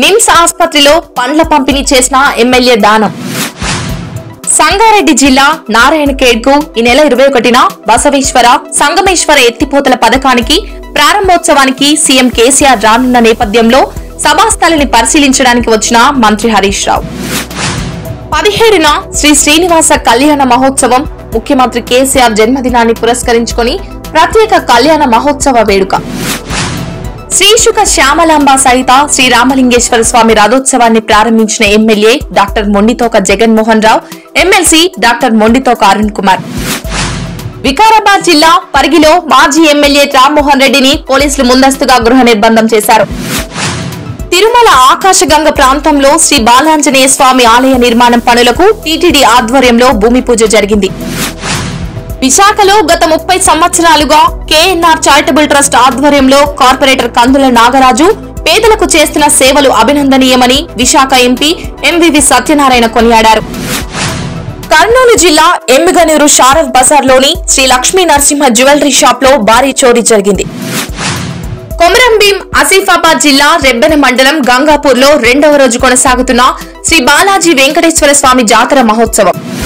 నిమ్స్ ఆసుపత్రిలో పండ్ల పంపిణీ చేసిన ఎమ్మెల్యే దానం సంగారెడ్డి జిల్లా నారాయణఖేడ్కు ఈ నెల ఇరవై ఒకటిన బసవేశ్వర సంగమేశ్వర ఎత్తిపోతల పథకానికి ప్రారంభోత్సవానికి సీఎం కేసీఆర్ రానున్న నేపథ్యంలో సభాస్థలిని పరిశీలించడానికి వచ్చిన మంత్రి హరీష్ రావు పదిహేడున శ్రీ శ్రీనివాస కళ్యాణ మహోత్సవం ముఖ్యమంత్రి కేసీఆర్ జన్మదినాన్ని పురస్కరించుకొని ప్రత్యేక కళ్యాణ మహోత్సవ వేడుక శ్రీశుక శ్యామలాంబ సహిత శ్రీ రామలింగేశ్వర స్వామి రథోత్సవాన్ని ప్రారంభించిన MLA doctor Mondithoka Jaganmohan Rao MLC doctor Mondithoka Arun Kumar Vikarabad జిల్లా పరిగిలో మాజీ ఎమ్మెల్యే రామ్మోహన్ రెడ్డిని పోలీసులు ముందస్తుగా గృహ నిర్బంధం చేశారు తిరుమల ఆకాశగంగ ప్రాంతంలో శ్రీ బాలాంజనేయ స్వామి ఆలయ నిర్మాణం పనులకు టీటీడీ ఆధ్వర్యంలో భూమి పూజ జరిగింది విశాఖలో గత ముప్పై సంవత్సరాలుగా కేఎన్ఆర్ చారిటబుల్ ట్రస్ట్ ఆధ్వర్యంలో కార్పొరేటర్ కందుల నాగరాజు పేదలకు చేస్తున్న సేవలు అభినందనీయమని విశాఖ ఎంపీ ఎంవివి సత్యనారాయణ కొనియాడారు కర్నూలు జిల్లా ఎమ్మిగనూరు షారఫ్ బజార్లోని శ్రీ లక్ష్మీ నరసింహ జ్యువెలరీ షాప్ లో భారీ చోరీ జరిగింది కొమరంభీం ఆసిఫాబాద్ జిల్లా రెబ్బెన మండలం గంగాపూర్ లో రెండవ రోజు కొనసాగుతున్న శ్రీ బాలాజీ వెంకటేశ్వర స్వామి జాతర మహోత్సవం